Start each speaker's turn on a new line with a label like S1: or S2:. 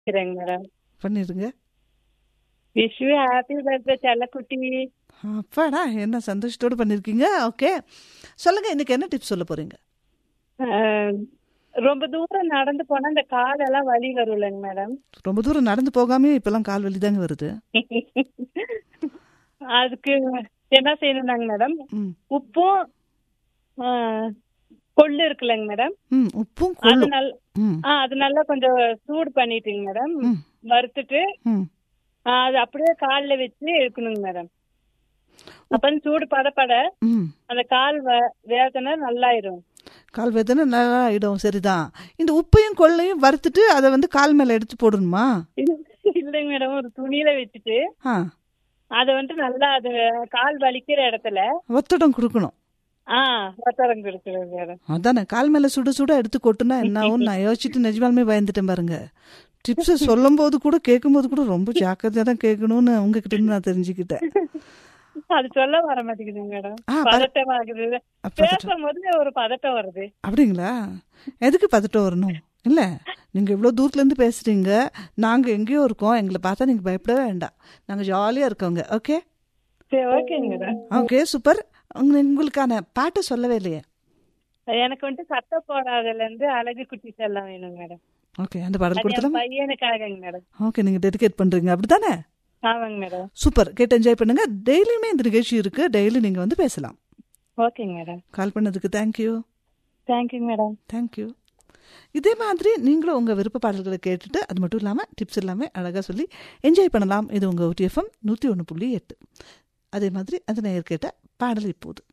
S1: இருக்கிறேங்க மேடம்
S2: பண்ணிடுங்க
S1: wish you happy birthday செல்லக்குட்டி
S2: அப்பாடா என்ன சந்தோஷத்தோடு பண்ணியிருக்கீங்க ஓகே சொல்லுங்க இன்னைக்கு என்ன டிப்ஸ் சொல்ல போறீங்க
S1: அஹ், ரொம்ப தூரம் நடந்து போனா இந்த காலெல்லாம் வலி வரும்லங்க மேடம்
S2: ரொம்ப தூரம் நடந்து போகாமே இப்பெல்லாம் கால் வலி தாங்க வருது
S1: அதுக்கு என்ன செய்யணும்னாங்க மேடம்
S2: ம்
S1: உப்பும் அஹ், கொள்ளு இருக்குல்லங்க மேடம்
S2: ம் உப்பும்
S1: அது
S2: கொள்ளும்
S1: நல்
S2: ம்
S1: ஆ அது நல்லா கொஞ்சம் சூடு பண்ணிட்டுங்க மேடம்
S2: ம்.
S1: வறுத்துட்டு
S2: ம்
S1: ஆ, அது அப்படியே கால்ல வச்சு இழுக்கணுங்க மேடம் அப்ப அந்த சூடு படப்பட
S2: ம்
S1: அந்த கால் வ- வேதனை நல்லாயிரும்
S2: கால் வேதனை நல்லா ஆயிடும் சரிதான் இந்த உப்பையும் கொள்ளையும் வறுத்துட்டு அதை வந்து கால் மேல எடுத்து போடணுமா
S1: இல்லைங்க மேடம் ஒரு துணியில வச்சுட்டு
S2: ஆ
S1: அதை வந்து நல்லா அது கால் வலிக்கிற இடத்துல
S2: ஒத்தடம் கொடுக்கணும்
S1: ஆ ஒத்தரம் கொடுக்குறது மேடம்
S2: அதானே கால் மேல சுட சுட எடுத்து கொட்டுனா என்ன ஆகும் நான் யோசிச்சுட்டு நிஜமாலுமே பயந்துட்டேன் பாருங்க டிப்ஸ் சொல்லும் போது கூட கேட்கும் போது கூட ரொம்ப ஜாக்கிரதையா தான் கேட்கணும்னு உங்ககிட்ட இருந்து நான் தெரிஞ்சுக்கிட்டேன்
S1: அது சொல்ல வர மாட்டேங்குதுங்க மேடம்
S2: ஆ, பத-
S1: பதட்டம் ஆகுது
S2: பதட்டம்.
S1: பேசும்போது ஒரு பதட்டம் வருது
S2: அப்படிங்களா எதுக்கு பதட்டம் வரணும் இல்ல நீங்க இவ்வளவு தூரத்துல இருந்து பேசுறீங்க நாங்க எங்கேயோ இருக்கோம் எங்களை பார்த்தா நீங்க பயப்படவே வேண்டாம் நாங்க ஜாலியா இருக்கோங்க ஓகே
S1: சரி ஓகேங்க மேடம்
S2: ஓகே சூப்பர் உங்களுக்கான பாட்டை சொல்லவே இல்லையே
S1: எனக்கு வந்து சட்டை போடாததுல இருந்து அழகு குட்டி செல்லம் வேணும் மேடம்
S2: ஓகே அந்த பாடல்
S1: அது என்
S2: கொடுத்துலாம்
S1: பையனுக்காகங்க மேடம்
S2: ஓகே நீங்க டெடிகேட் பண்றீங்க அப்படித்தானே
S1: ஆமாங்க மேடம்
S2: சூப்பர் கேட்டு என்ஜாய் பண்ணுங்க டெய்லியுமே இந்த நிகழ்ச்சி இருக்கு டெய்லி நீங்க வந்து பேசலாம்
S1: ஓகேங்க மேடம்
S2: கால் பண்ணதுக்கு தேங்க்யூ
S1: தேங்க்யூ மேடம்
S2: தேங்க்யூ இதே மாதிரி நீங்களும் உங்கள் விருப்ப பாடல்களை கேட்டுட்டு அது மட்டும் இல்லாமல் டிப்ஸ் எல்லாமே அழகாக சொல்லி என்ஜாய் பண்ணலாம் இது உங்கள் OTFM நூற்றி ஒன்று புள்ளி எட்டு அதே மாதிரி அந்த நேயர் கேட்ட பாடல் இப்போது